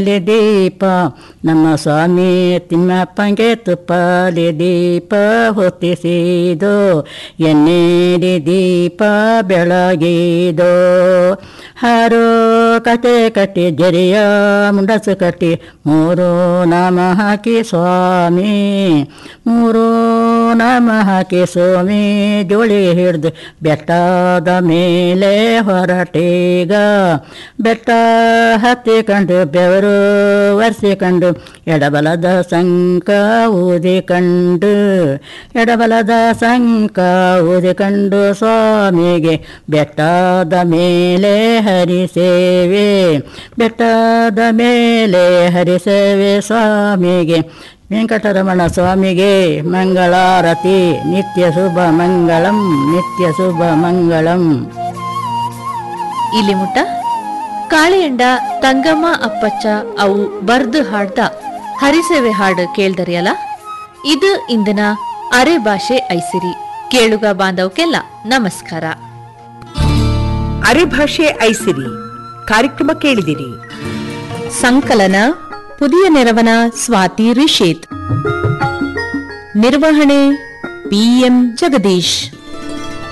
ಎಣ್ಣೆಲೆ ದೀಪ ನಮ್ಮ ಸ್ವಾಮಿ ತಿಮ್ಮಪ್ಪಂಗೆ ತುಪ್ಪಲೆ ದೀಪ ಹೊತ್ತಿಸಿದೋ ಎಣ್ಣೆಲೆ ದೀಪ ಬೆಳಗಿದೋ ಹಾರೋ ಕತೆ ಕಟ್ಟಿ ಜರಿಯ ಮುಂಡಸು ಕಟ್ಟಿ ಮೂರು ನಾಮ ಹಾಕಿ ಸ್ವಾಮಿ ಮೂರು ನಾಮ ಹಾಕಿ ಸ್ವಾಮಿ ಜೋಳಿ ಹಿಡ್ದು ಬೆಟ್ಟದ ಮೇಲೆ ಹೊರಟೀಗ ಬೆಟ್ಟ ಹತ್ತಿಕೊಂಡು ಬೆವರು ಒರೆಸಿಕೊಂಡು ಎಡಬಲದ ಸಂಕ ಊದಿಕೊಂಡು ಎಡಬಲದ ಸಂಕ ಊದಿಕೊಂಡು ಸ್ವಾಮಿಗೆ ಬೆಟ್ಟದ ಮೇಲೆ ಹರಿಸೇವೆ ಬೆಟ್ಟದ ಮೇಲೆ ಹರಿಸೇವೆ ಸ್ವಾಮಿಗೆ ವೆಂಕಟರಮಣ ಸ್ವಾಮಿಗೆ ಮಂಗಳಾರತಿ ನಿತ್ಯ ಶುಭ ಮಂಗಳಂ ನಿತ್ಯ ಶುಭ ಮಂಗಳಂ ಇಲ್ಲಿ ಮುಟ್ಟ ಕಾಳಿಯಂಡ ತಂಗಮ್ಮ ಅಪ್ಪಚ್ಚ ಅವು ಬರ್ದು ಹಾಡ್ದ ಹರಿಸೇವೆ ಹಾಡು ಕೇಳ್ದರಿಯಲ್ಲ ಇದು ಇಂದಿನ ಅರೆ ಭಾಷೆ ಐಸಿರಿ ಕೇಳುಗ ಬಾಂಧವಕ್ಕೆಲ್ಲ ನಮಸ್ಕಾರ ಅರೆಭಾಷೆ ಐಸಿರಿ ಕಾರ್ಯಕ್ರಮ ಕೇಳಿದಿರಿ ಸಂಕಲನ ಪುದಿಯ ನೆರವನ ಸ್ವಾತಿ ರಿಷೇತ್ ನಿರ್ವಹಣೆ ಪಿಎಂ ಜಗದೀಶ್